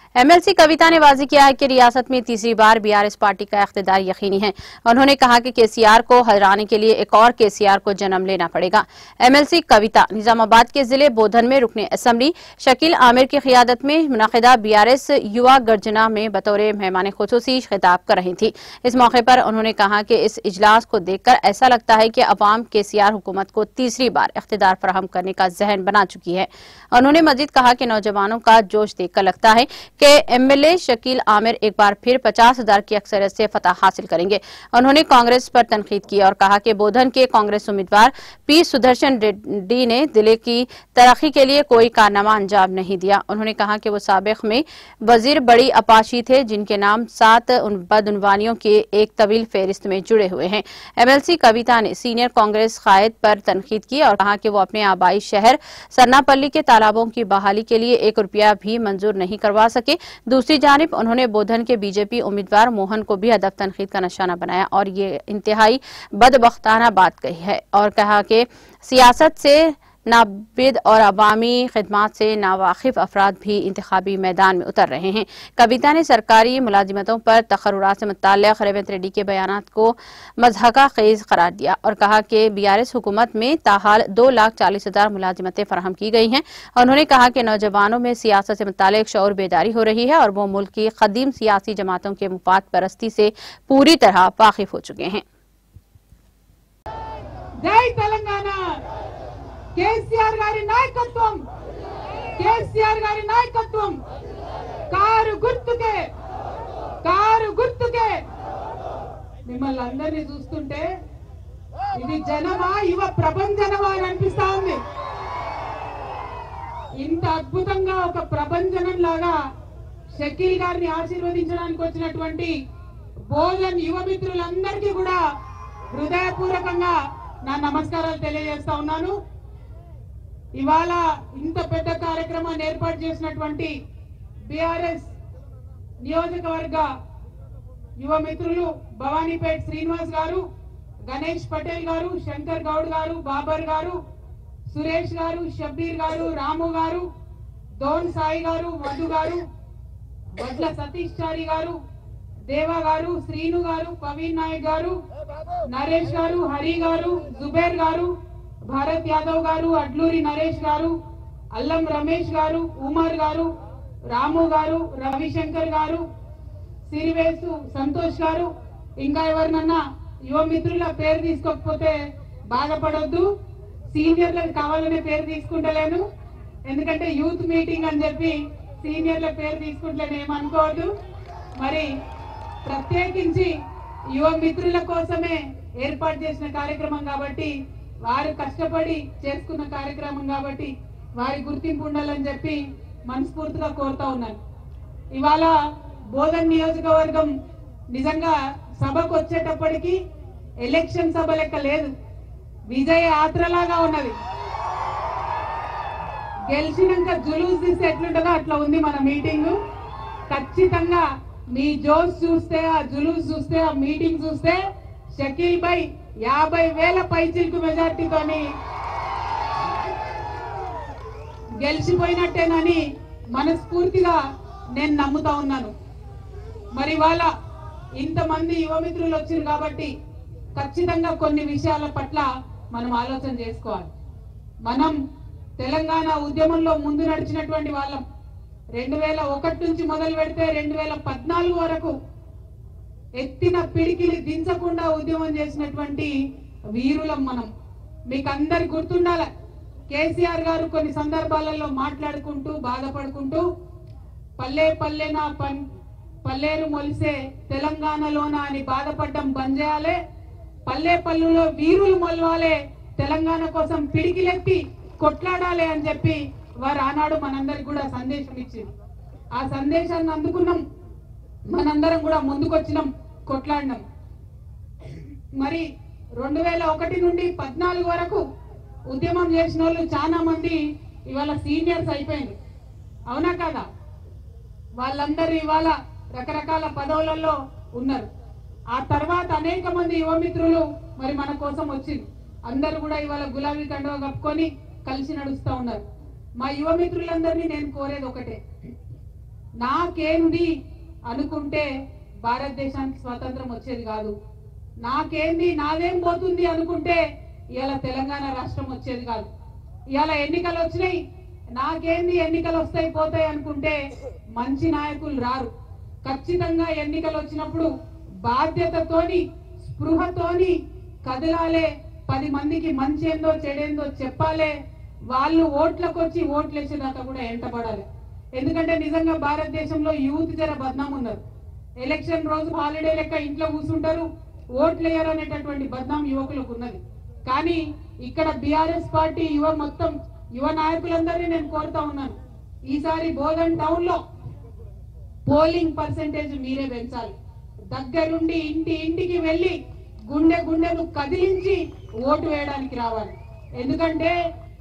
MLC कविता ने वाजी किया है कि रियासत में तीसरी बार बीआरएस पार्टी का इख्तिदार यकीनी है उन्होंने कहा कि केसीआर को हराने के लिए एक और केसीआर को जन्म लेना पड़ेगा एमएलसी कविता निजामाबाद के जिले बोधन में रुकने असम्बली शकील आमिर की क्यादत में मुनदा बीआरएस युवा गर्जना में बतौर मेहमान खसूसी खिताब कर रही थी इस मौके पर उन्होंने कहा कि इस इजलास को देखकर ऐसा लगता है कि अवाम केसीआर हुकूमत को तीसरी बार इख्तिदार फराहम करने का जहन बना चुकी है उन्होंने मजीद कहा कि नौजवानों का जोश देखकर लगता है कि एमएलए शकील आमिर एक बार फिर पचास हजार की अक्सरियत से फतह हासिल करेंगे उन्होंने कांग्रेस पर तनकीद की और कहा कि बोधन के कांग्रेस उम्मीदवार पी सुदर्शन रेड्डी ने जिले की तरक्की के लिए कोई कारनामा अंजाम नहीं दिया उन्होंने कहा कि वो सबक में वजीर बड़ी अपाशी थे जिनके नाम सात उन बदनवानियों के एक तवील फेरिस्त में जुड़े हुए हैं एमएलसी कविता ने सीनियर कांग्रेस कायद पर तनकीद की और कहा कि वो अपने आबाई शहर सरनापल्ली के तालाबों की बहाली के लिए एक रुपया भी मंजूर नहीं करवा सके दूसरी जानब उन्होंने बोधन के बीजेपी उम्मीदवार मोहन को भी अदब तनकीद का निशाना बनाया और ये इंतहाई बदबख्ताना बात कही है और कहा कि सियासत से नाबिद और अवामी खदमात से नावाकिफ अफराद भी इंतबी मैदान में उतर रहे हैं कविता ने सरकारी मुलाजिमतों पर तकर्रा से मुतल रेवंत रेड्डी के बयान को मजहका खेज करार दिया और कहा कि बी आर एस हुकूमत में ताहाल दो लाख चालीस हजार मुलाजिमतें फराहम की गई हैं उन्होंने कहा कि नौजवानों में सियासत से मुतल शौर बेदारी हो रही है और वो मुल्क की कदीम सियासी जमातों के मुफाद परस्ती से पूरी तरह वाकिफ हो चुके हैं జై తెలంగాణ కేసీఆర్ గారి నాయకత్వం కేసీఆర్ గారి నాయకత్వం కారు గుర్తుకే కారు గుర్తుకే మిమ్మల్ని అందరినీ చూస్తుంటే ఇది జనమా యువ ప్రభంజనమా అని అనిపిస్తా ఉంది ఇంత అద్భుతంగా ఒక ప్రభంజనం లాగా షకీల్ గారిని ఆశీర్వదించడానికి వచ్చినటువంటి బోధన్ యువ మిత్రులందరికీ కూడా హృదయపూర్వకంగా నా నమస్కారాలు తెలియజేస్తా ఉన్నాను ఇవాళ ఇంత పెద్ద కార్యక్రమాన్ని ఏర్పాటు చేసినటువంటి బిఆర్ఎస్ నియోజకవర్గ యువ మిత్రులు భవానీపేట్ శ్రీనివాస్ గారు గణేష్ పటేల్ గారు శంకర్ గౌడ్ గారు బాబర్ గారు సురేష్ గారు షబ్బీర్ గారు రాము గారు దోన్ సాయి గారు మధు గారు వడ్ల సతీష్ చారి గారు దేవా గారు శ్రీను గారు పవీన్ నాయక్ గారు నరేష్ గారు హరి గారు జుబేర్ గారు భారత్ యాదవ్ గారు అడ్లూరి నరేష్ గారు అల్లం రమేష్ గారు ఉమర్ గారు రాము గారు రవిశంకర్ గారు సిరివేసు సంతోష్ గారు ఇంకా ఎవరినన్నా యువ మిత్రుల పేరు తీసుకోకపోతే బాధపడొద్దు సీనియర్లకు కావాలనే పేరు తీసుకుంటలేను ఎందుకంటే యూత్ మీటింగ్ అని చెప్పి సీనియర్ల పేరు తీసుకుంటలేను ఏమనుకోవద్దు మరి ప్రత్యేకించి యువ మిత్రుల కోసమే ఏర్పాటు చేసిన కార్యక్రమం కాబట్టి వారు కష్టపడి చేసుకున్న కార్యక్రమం కాబట్టి వారి గుర్తింపు ఉండాలని చెప్పి మనస్ఫూర్తిగా కోరుతా ఉన్నాను ఇవాళ బోధన్ నియోజకవర్గం నిజంగా సభకు వచ్చేటప్పటికి ఎలక్షన్ సభ లెక్క లేదు విజయ యాత్రలాగా ఉన్నది గెలిచినాక జులూస్ తీస్తే ఎట్లుంటుందో అట్లా ఉంది మన మీటింగ్ ఖచ్చితంగా మీ జోష్ చూస్తే ఆ జులూస్ చూస్తే ఆ మీటింగ్ చూస్తే షకీల్ బై యాభై వేల పైచిల్కు మెజార్టీతోని గెలిచిపోయినట్టేనని మనస్ఫూర్తిగా నేను నమ్ముతా ఉన్నాను మరి వాళ్ళ ఇంతమంది యువమిత్రులు వచ్చారు కాబట్టి ఖచ్చితంగా కొన్ని విషయాల పట్ల మనం ఆలోచన చేసుకోవాలి మనం తెలంగాణ ఉద్యమంలో ముందు నడిచినటువంటి వాళ్ళం రెండు వేల ఒకటి నుంచి మొదలు పెడితే రెండు వేల పద్నాలుగు వరకు ఎత్తిన పిడికిలి దించకుండా ఉద్యమం చేసినటువంటి వీరులం మనం మీకు అందరి గుర్తుండాల కేసీఆర్ గారు కొన్ని సందర్భాలలో మాట్లాడుకుంటూ బాధపడుకుంటూ పల్లె పల్లెన పన్ పల్లేరు మొలిసే తెలంగాణలోన అని బాధపడడం బంద్ చేయాలి పల్లె పల్లులో వీరులు మొలవాలే తెలంగాణ కోసం పిడికిలెత్తి కొట్లాడాలి అని చెప్పి వారు ఆనాడు మనందరికి కూడా సందేశం ఇచ్చింది ఆ సందేశాన్ని అందుకున్నాం మనందరం కూడా ముందుకొచ్చినాం కొట్లాడినాం మరి రెండు వేల ఒకటి నుండి పద్నాలుగు వరకు ఉద్యమం చేసిన వాళ్ళు చాలా మంది ఇవాళ సీనియర్స్ అయిపోయింది అవునా కదా వాళ్ళందరూ ఇవాళ రకరకాల పదవులలో ఉన్నారు ఆ తర్వాత అనేక మంది యువ మిత్రులు మరి మన కోసం వచ్చింది అందరూ కూడా ఇవాళ గులాబీ కండువ కప్పుకొని కలిసి నడుస్తూ ఉన్నారు మా యువ మిత్రులందరినీ నేను కోరేది ఒకటే నాకేంది అనుకుంటే భారతదేశానికి స్వాతంత్రం వచ్చేది కాదు నాకేంది నాదేం పోతుంది అనుకుంటే ఇవాళ తెలంగాణ రాష్ట్రం వచ్చేది కాదు ఇవాళ ఎన్నికలు వచ్చినాయి నాకేంది ఎన్నికలు వస్తాయి పోతాయి అనుకుంటే మంచి నాయకులు రారు ఖచ్చితంగా ఎన్నికలు వచ్చినప్పుడు బాధ్యతతోని స్పృహతోని కదలాలే పది మందికి మంచి ఏందో చెడేందో చెప్పాలే వాళ్ళు ఓట్లకు వచ్చి ఓట్లు వేసేదాకా కూడా ఎంటపడాలి ఎందుకంటే నిజంగా భారతదేశంలో యూత్ జర బద్నాం ఉన్నారు ఎలక్షన్ రోజు హాలిడే లెక్క ఇంట్లో కూర్చుంటారు ఓట్లు వేయరు అనేటటువంటి బద్నాం యువకులకు ఉన్నది కానీ ఇక్కడ బిఆర్ఎస్ పార్టీ యువ మొత్తం యువ నాయకులందరినీ నేను కోరుతా ఉన్నాను ఈసారి బోధన్ టౌన్ లో పోలింగ్ పర్సెంటేజ్ మీరే పెంచాలి దగ్గరుండి ఇంటి ఇంటికి వెళ్ళి గుండె గుండెను కదిలించి ఓటు వేయడానికి రావాలి ఎందుకంటే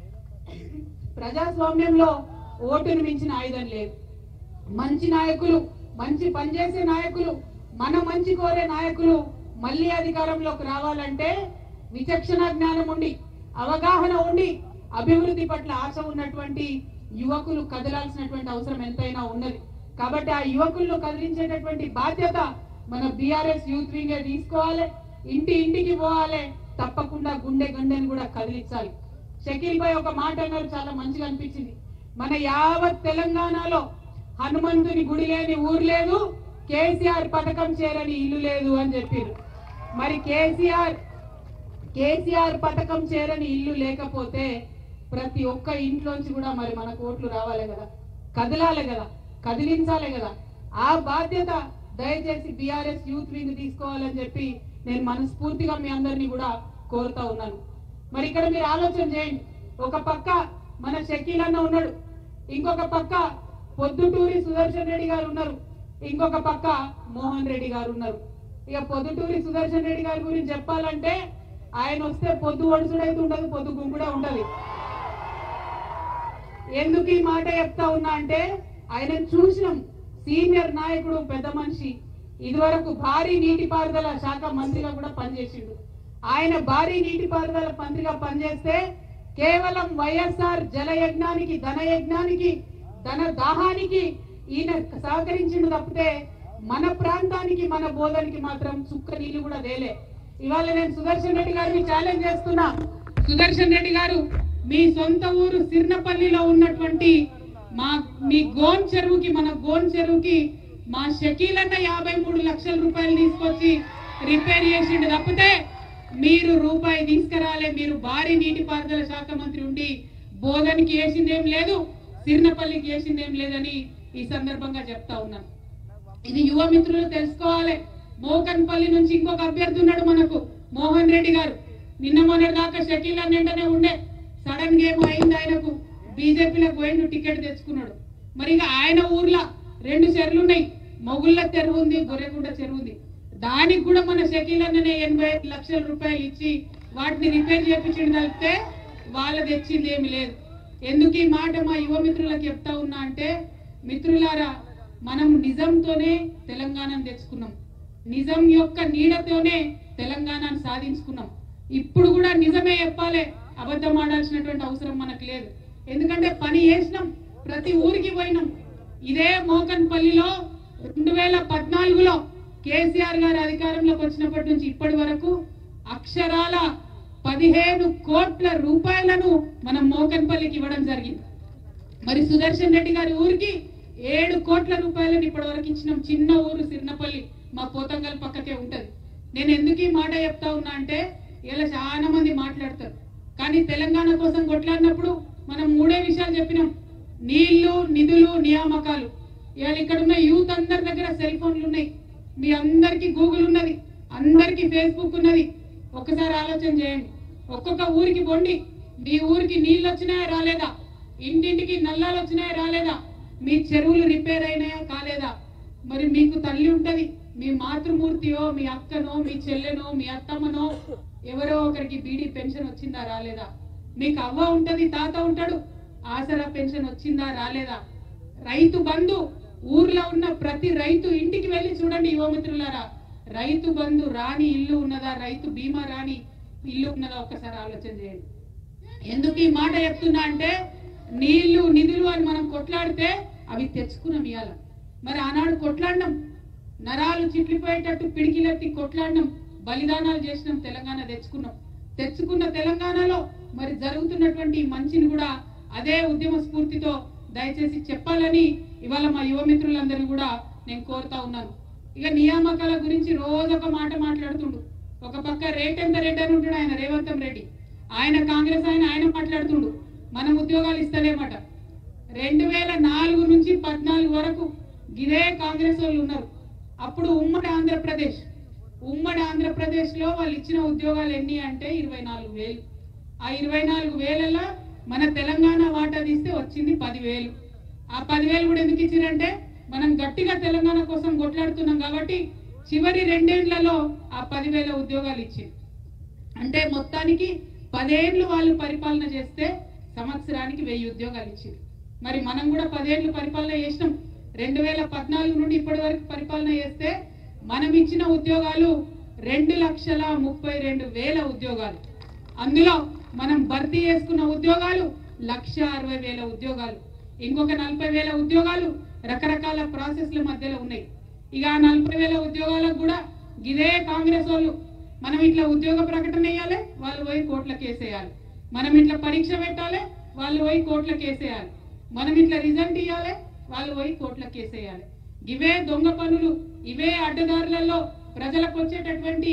ప్రజాస్వామ్యంలో ఓటును మించిన ఆయుధం లేదు మంచి నాయకులు మంచి పనిచేసే నాయకులు మన మంచి కోరే నాయకులు మళ్ళీ అధికారంలోకి రావాలంటే విచక్షణ జ్ఞానం ఉండి అవగాహన ఉండి అభివృద్ధి పట్ల ఆశ ఉన్నటువంటి యువకులు కదలాల్సినటువంటి అవసరం ఎంతైనా ఉన్నది కాబట్టి ఆ యువకులను కదిలించేటటువంటి బాధ్యత మన బీఆర్ఎస్ యూత్ వింగ్ తీసుకోవాలి ఇంటి ఇంటికి పోవాలి తప్పకుండా గుండె గుండెని కూడా కదిలించాలి షకీల్ భాయ్ ఒక మాట అన్నారు చాలా మంచిగా అనిపించింది మన యావత్ తెలంగాణలో హనుమంతుని గుడి లేని ఊరు లేదు కేసీఆర్ పథకం చేరని ఇల్లు లేదు అని చెప్పారు మరి కేసీఆర్ కేసీఆర్ పథకం చేరని ఇల్లు లేకపోతే ప్రతి ఒక్క ఇంట్లోంచి కూడా మరి మనకు ఓట్లు రావాలి కదా కదలాలి కదా కదిలించాలి కదా ఆ బాధ్యత దయచేసి బీఆర్ఎస్ యూత్ వింగ్ తీసుకోవాలని చెప్పి నేను మనస్ఫూర్తిగా మీ అందరినీ కూడా కోరుతా ఉన్నాను మరి ఇక్కడ మీరు ఆలోచన చేయండి ఒక పక్క మన షకీల్ అన్న ఉన్నాడు ఇంకొక పక్క పొద్దుటూరి సుదర్శన్ రెడ్డి గారు ఉన్నారు ఇంకొక పక్క మోహన్ రెడ్డి గారు ఉన్నారు ఇక పొద్దుటూరి సుదర్శన్ రెడ్డి గారి గురించి చెప్పాలంటే ఆయన వస్తే పొద్దు ఒడుసుడైతే ఉండదు పొద్దు గుంపుడే ఉంటది ఎందుకు ఈ మాట చెప్తా ఉన్నా అంటే ఆయన చూసినాం సీనియర్ నాయకుడు పెద్ద మనిషి ఇదివరకు భారీ నీటిపారుదల శాఖ మంత్రిగా కూడా పనిచేసిండు ఆయన భారీ నీటిపారుదల మంత్రిగా పనిచేస్తే కేవలం వైఎస్ఆర్ జలయజ్ఞానికి ధన యజ్ఞానికి ధన దాహానికి ఈయన సహకరించిండు తప్పితే మన ప్రాంతానికి మన బోధనకి మాత్రం చుక్క నీళ్లు కూడా దేలే ఇవాళ నేను సుదర్శన్ రెడ్డి గారిని ఛాలెంజ్ చేస్తున్నా సుదర్శన్ రెడ్డి గారు మీ సొంత ఊరు సిర్నపల్లిలో ఉన్నటువంటి మా మీ గోన్ చెరువుకి మన గోన్ చెరువుకి మా షకీల్ అన్న యాభై మూడు లక్షల రూపాయలు తీసుకొచ్చి రిపేర్ చేసిండు తప్పితే మీరు రూపాయి తీసుకురాలే మీరు భారీ నీటిపారుదల శాఖ మంత్రి ఉండి బోధనికి వేసిందేం లేదు సిర్నపల్లికి వేసిందేం లేదని ఈ సందర్భంగా చెప్తా ఉన్నాను ఇది యువ మిత్రులు తెలుసుకోవాలి మోకన్పల్లి నుంచి ఇంకొక అభ్యర్థి ఉన్నాడు మనకు మోహన్ రెడ్డి గారు నిన్న మొన్నటి దాకా షకీల్ నిండనే ఉండే సడన్ గా ఏమో అయింది ఆయనకు బీజేపీలకు పోయిండు టికెట్ తెచ్చుకున్నాడు మరి ఇక ఆయన ఊర్లో రెండు చెరువులు ఉన్నాయి మొగుళ్ళ చెరువు ఉంది గొర్రెకుంట చెరువు ఉంది దానికి కూడా మన షకీల్ అన్ననే ఎనభై ఐదు లక్షల రూపాయలు ఇచ్చి వాటిని రిపేర్ చేపించడం కలిపితే వాళ్ళ తెచ్చింది ఏమి లేదు ఎందుకు ఈ మాట మా యువ మిత్రులకు చెప్తా ఉన్నా అంటే మిత్రులారా మనం నిజంతోనే తెలంగాణను తెచ్చుకున్నాం నిజం యొక్క నీడతోనే తెలంగాణను సాధించుకున్నాం ఇప్పుడు కూడా నిజమే చెప్పాలి అబద్ధం ఆడాల్సినటువంటి అవసరం మనకు లేదు ఎందుకంటే పని చేసినాం ప్రతి ఊరికి పోయినాం ఇదే మోకన్పల్లిలో రెండు వేల పద్నాలుగులో కేసీఆర్ గారు అధికారంలోకి వచ్చినప్పటి నుంచి ఇప్పటి వరకు అక్షరాల పదిహేను కోట్ల రూపాయలను మనం మోకన్పల్లికి ఇవ్వడం జరిగింది మరి సుదర్శన్ రెడ్డి గారి ఊరికి ఏడు కోట్ల రూపాయలను ఇప్పటి వరకు ఇచ్చినాం చిన్న ఊరు సిర్నపల్లి మా పోతంగల్ పక్కకే ఉంటది నేను ఎందుకు ఈ మాట చెప్తా ఉన్నా అంటే ఇలా చాలా మంది మాట్లాడతారు కానీ తెలంగాణ కోసం కొట్లాడినప్పుడు మనం మూడే విషయాలు చెప్పినాం నీళ్లు నిధులు నియామకాలు ఇవాళ ఇక్కడ ఉన్న యూత్ అందరి దగ్గర సెల్ ఫోన్లు ఉన్నాయి మీ అందరికి గూగుల్ ఉన్నది అందరికి ఫేస్బుక్ ఉన్నది ఒక్కసారి ఆలోచన చేయండి ఒక్కొక్క ఊరికి పొండి మీ ఊరికి నీళ్ళు వచ్చినాయా రాలేదా ఇంటింటికి నల్లాలు వచ్చినాయా రాలేదా మీ చెరువులు రిపేర్ అయినాయా కాలేదా మరి మీకు తల్లి ఉంటది మీ మాతృమూర్తియో మీ అక్కనో మీ చెల్లెనో మీ అత్తమ్మనో ఎవరో ఒకరికి బీడీ పెన్షన్ వచ్చిందా రాలేదా మీకు అవ్వ ఉంటది తాత ఉంటాడు ఆసరా పెన్షన్ వచ్చిందా రాలేదా రైతు బంధు ఊర్లో ఉన్న ప్రతి రైతు ఇంటికి వెళ్ళి చూడండి యువమిత్రులారా రైతు బంధు రాని ఇల్లు ఉన్నదా రైతు బీమా రాని ఇల్లు ఉన్నదా ఒక్కసారి ఆలోచన చేయండి ఎందుకు ఈ మాట చెప్తున్నా అంటే నీళ్లు నిధులు అని మనం కొట్లాడితే అవి తెచ్చుకున్నాం ఇవాళ మరి ఆనాడు కొట్లాడినాం నరాలు చిట్లిపోయేటట్టు పిడికిలెత్తి కొట్లాడినాం బలిదానాలు చేసినాం తెలంగాణ తెచ్చుకున్నాం తెచ్చుకున్న తెలంగాణలో మరి జరుగుతున్నటువంటి ఈ మంచిని కూడా అదే ఉద్యమ స్ఫూర్తితో దయచేసి చెప్పాలని ఇవాళ మా యువ మిత్రులందరినీ కూడా నేను కోరుతా ఉన్నాను ఇక నియామకాల గురించి రోజు ఒక మాట మాట్లాడుతుండు ఒక పక్క రేట్ ఎంత రేట్ అని ఉంటాడు ఆయన రేవంతం రెడ్డి ఆయన కాంగ్రెస్ ఆయన ఆయన మాట్లాడుతుండు మనం ఉద్యోగాలు ఇస్తలేమట రెండు వేల నాలుగు నుంచి పద్నాలుగు వరకు ఇదే కాంగ్రెస్ వాళ్ళు ఉన్నారు అప్పుడు ఉమ్మడి ఆంధ్రప్రదేశ్ ఉమ్మడి ఆంధ్రప్రదేశ్ లో వాళ్ళు ఇచ్చిన ఉద్యోగాలు ఎన్ని అంటే ఇరవై నాలుగు వేలు ఆ ఇరవై నాలుగు వేలలో మన తెలంగాణ వాటా తీస్తే వచ్చింది పదివేలు ఆ పదివేలు కూడా ఎందుకు ఇచ్చారంటే మనం గట్టిగా తెలంగాణ కోసం కొట్లాడుతున్నాం కాబట్టి చివరి రెండేళ్లలో ఆ పదివేల ఉద్యోగాలు ఇచ్చింది అంటే మొత్తానికి పదేళ్లు వాళ్ళు పరిపాలన చేస్తే సంవత్సరానికి వెయ్యి ఉద్యోగాలు ఇచ్చింది మరి మనం కూడా పదేళ్లు పరిపాలన చేసినాం రెండు వేల పద్నాలుగు నుండి ఇప్పటి వరకు పరిపాలన చేస్తే మనం ఇచ్చిన ఉద్యోగాలు రెండు లక్షల ముప్పై రెండు వేల ఉద్యోగాలు అందులో మనం భర్తీ చేసుకున్న ఉద్యోగాలు లక్ష అరవై వేల ఉద్యోగాలు ఇంకొక నలభై వేల ఉద్యోగాలు రకరకాల ప్రాసెస్ల మధ్యలో ఉన్నాయి ఇక ఆ నలభై వేల ఉద్యోగాలకు కూడా ఇదే కాంగ్రెస్ వాళ్ళు మనం ఇట్లా ఉద్యోగ ప్రకటన వేయాలి వాళ్ళు పోయి కోట్లకు వేసేయాలి మనం ఇట్లా పరీక్ష పెట్టాలి వాళ్ళు పోయి కోట్లకు వేసేయాలి మనం ఇట్లా రిజల్ట్ ఇవ్వాలి వాళ్ళు పోయి కోట్లకు వేసేయాలి ఇవే దొంగ పనులు ఇవే అడ్డదారులలో ప్రజలకు వచ్చేటటువంటి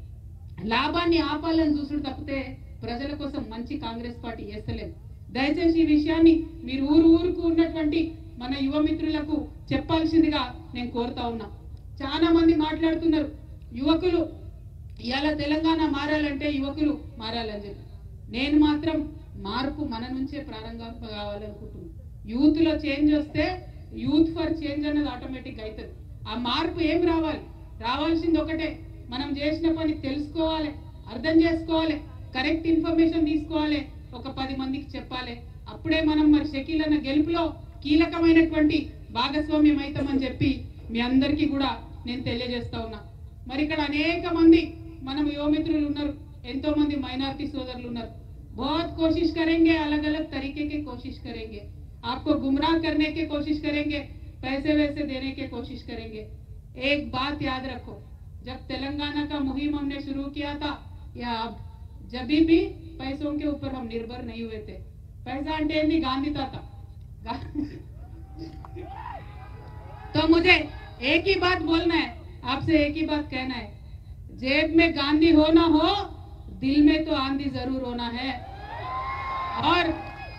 లాభాన్ని ఆపాలని చూసుడు తప్పితే ప్రజల కోసం మంచి కాంగ్రెస్ పార్టీ చేస్తలేదు దయచేసి ఈ విషయాన్ని మీరు ఊరు ఊరుకు ఉన్నటువంటి మన యువ మిత్రులకు చెప్పాల్సిందిగా నేను కోరుతా ఉన్నా చాలా మంది మాట్లాడుతున్నారు యువకులు ఇవాళ తెలంగాణ మారాలంటే యువకులు మారాలని చెప్పి నేను మాత్రం మార్పు మన నుంచే ప్రారంభం కావాలనుకుంటున్నాను యూత్ లో చేంజ్ వస్తే యూత్ ఫర్ చేంజ్ అన్నది ఆటోమేటిక్ అవుతుంది ఆ మార్పు ఏం రావాలి రావాల్సింది ఒకటే మనం చేసిన పని తెలుసుకోవాలి అర్థం చేసుకోవాలి కరెక్ట్ ఇన్ఫర్మేషన్ తీసుకోవాలి ఒక పది మందికి చెప్పాలి అప్పుడే మనం మరి షకీల్ అన్న గెలుపులో కీలకమైనటువంటి భాగస్వామ్యం అవుతామని చెప్పి మీ అందరికీ కూడా నేను తెలియజేస్తా ఉన్నా మరి ఇక్కడ అనేక మంది మనం యువమిత్రులు ఉన్నారు ఎంతో మంది మైనారిటీ సోదరులు ఉన్నారు बहुत कोशिश करेंगे अलग अलग तरीके के कोशिश करेंगे आपको गुमराह करने की कोशिश करेंगे पैसे वैसे देने की कोशिश करेंगे एक बात याद रखो जब तेलंगाना का मुहिम हमने शुरू किया था या अब जब भी पैसों के ऊपर हम निर्भर नहीं हुए थे पैसा అంటే ఏంది గాంధీ తాత గా- तो मुझे एक ही बात बोलना है आपसे एक ही बात कहना है जेब में गांधी हो ना हो दिल में तो आंधी जरूर होना है और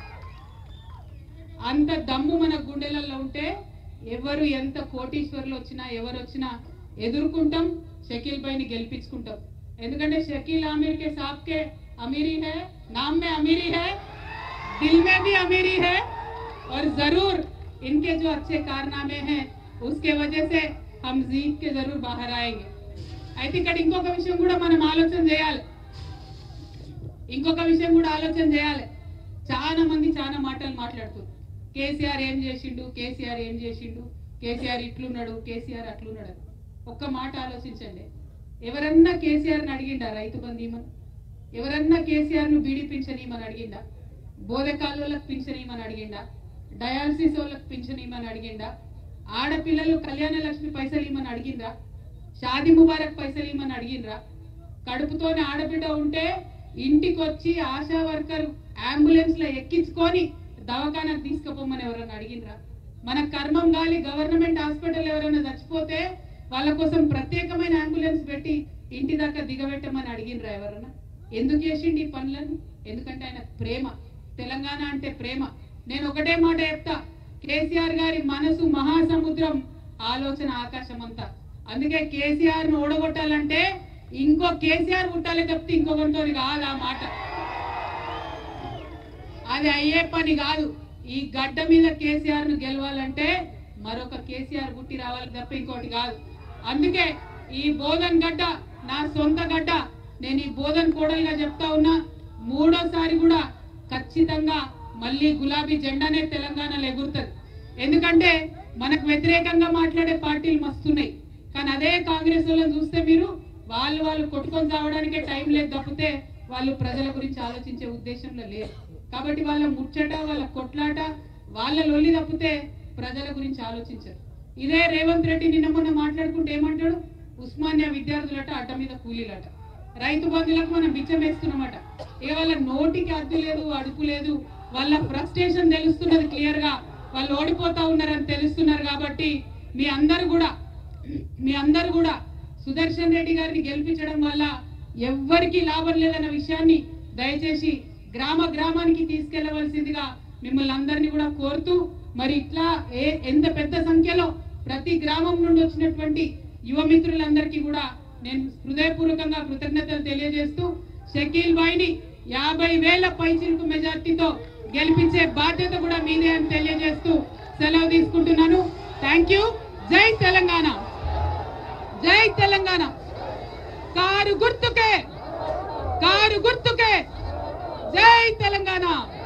అంత దమ్ము మన గుండెలలో ఉంటే ఎవరు ఎంత కోటీశ్వర్లు వచ్చినా ఎవరు వచ్చినా ఎదుర్కొంటాం షకీల్ పైని గెలిపించుకుంటాం ఎందుకంటే షకీల్ आमिर के साथ के अमीरी है नाम में अमीरी है दिल में भी अमीरी है और जरूर इनके जो अच्छे कारनामे हैं उसके वजह से हम जीत के जरूर बाहर आएंगे అయితే ఇక్కడ ఇంకొక విషయం కూడా మనం ఆలోచన చేయాలి ఇంకొక విషయం కూడా ఆలోచన చేయాలి చాలా మంది చాలా మాటలు మాట్లాడుతారు కేసీఆర్ ఏం చేసిండు కేసీఆర్ ఏం చేసిండు కేసీఆర్ ఇట్లున్నాడు కేసీఆర్ అట్లున్నాడు అని. ఒక్క మాట ఆలోచించండి ఎవరన్నా కేసీఆర్ ని అడిగిండా రైతు బంధు ఇమ్మని ఎవరన్నా కేసీఆర్ ను బీడీ పింఛన్ ఇమ్మని అడిగిండా బోధకాళ్ళకి పింఛన్ ఇమ్మని అడిగిండా డయాలసిస్ వాళ్ళకి పింఛన్ ఇమ్మని అడిగిండా ఆడపిల్లలు కళ్యాణ లక్ష్మి పైసలు ఇమ్మని అడిగిండ్రా షాది ముబారక్ పైసలు ఇమ్మని అడిగిండ్రా కడుపుతోనే ఆడబిడ్డ ఉంటే ఇంటికి వచ్చి ఆశా వర్కర్ అంబులెన్స్ లో ఎక్కించుకొని దవాఖానకు తీసుకుపోమని ఎవరైనా అడిగిండ్రా మన కర్మం గాలి గవర్నమెంట్ హాస్పిటల్ ఎవరైనా చచ్చిపోతే వాళ్ళ కోసం ప్రత్యేకమైన అంబులెన్స్ పెట్టి ఇంటి దాకా దిగబెట్టమని అడిగిండ్రా ఎవరన్నా ఎందుకు చేసిండు ఈ పనులను ఎందుకంటే ఆయన ప్రేమ తెలంగాణ అంటే ప్రేమ నేను ఒకటే మాట చెప్తా కేసీఆర్ గారి మనసు మహాసముద్రం ఆలోచన ఆకాశం అంతా అందుకే కేసీఆర్ ను ఓడగొట్టాలంటే ఇంకో కేసీఆర్ పుట్టాలి తప్పితే ఇంకొకరితో కాదు ఆ మాట అది అయ్యే పని కాదు ఈ గడ్డ మీద కేసీఆర్ ను గెలవాలంటే మరొక కేసీఆర్ పుట్టి రావాలి తప్ప ఇంకోటి కాదు అందుకే ఈ బోధన్ గడ్డ నా సొంత గడ్డ నేను ఈ బోధన్ కోడలుగా చెప్తా ఉన్నా మూడోసారి కూడా ఖచ్చితంగా మళ్ళీ గులాబీ జెండానే తెలంగాణలో ఎగురుతుంది ఎందుకంటే మనకు వ్యతిరేకంగా మాట్లాడే పార్టీలు మస్తున్నాయి కానీ అదే కాంగ్రెస్ వాళ్ళని చూస్తే మీరు వాళ్ళు వాళ్ళు కొట్టుకొని చావడానికే టైం లేదు తప్పితే వాళ్ళు ప్రజల గురించి ఆలోచించే ఉద్దేశంలో లేరు కాబట్టి వాళ్ళ ముచ్చట వాళ్ళ కొట్లాట వాళ్ళ లొల్లి తప్పితే ప్రజల గురించి ఆలోచించరు ఇదే రేవంత్ రెడ్డి నిన్న మొన్న మాట్లాడుకుంటే ఏమంటాడు ఉస్మానియా విద్యార్థులట అడ్డ మీద కూలీలట రైతు బంధువులకు మనం బిచ్చం వేస్తున్నామట ఇక వాళ్ళ నోటికి అద్దు లేదు అడుపు లేదు వాళ్ళ ఫ్రస్ట్రేషన్ తెలుస్తున్నది క్లియర్ గా వాళ్ళు ఓడిపోతా ఉన్నారని తెలుస్తున్నారు కాబట్టి మీ అందరు కూడా మీ అందరు కూడా సుదర్శన్ రెడ్డి గారిని గెలిపించడం వల్ల ఎవ్వరికి లాభం లేదన్న విషయాన్ని దయచేసి గ్రామ గ్రామానికి తీసుకెళ్లవలసిందిగా మిమ్మల్ని అందరినీ కూడా కోరుతూ మరి ఇట్లా ఏ ఎంత పెద్ద సంఖ్యలో ప్రతి గ్రామం నుండి వచ్చినటువంటి యువ మిత్రులందరికీ కూడా నేను హృదయపూర్వకంగా కృతజ్ఞతలు తెలియజేస్తూ షకీల్ బాయ్ని యాభై వేల పైచిలకు మెజార్టీతో గెలిపించే బాధ్యత కూడా మీదే అని తెలియజేస్తూ సెలవు తీసుకుంటున్నాను థ్యాంక్ యూ జై తెలంగాణ జై తెలంగాణ కారు గుర్తుకే కారు గుర్తుకే జై తెలంగాణ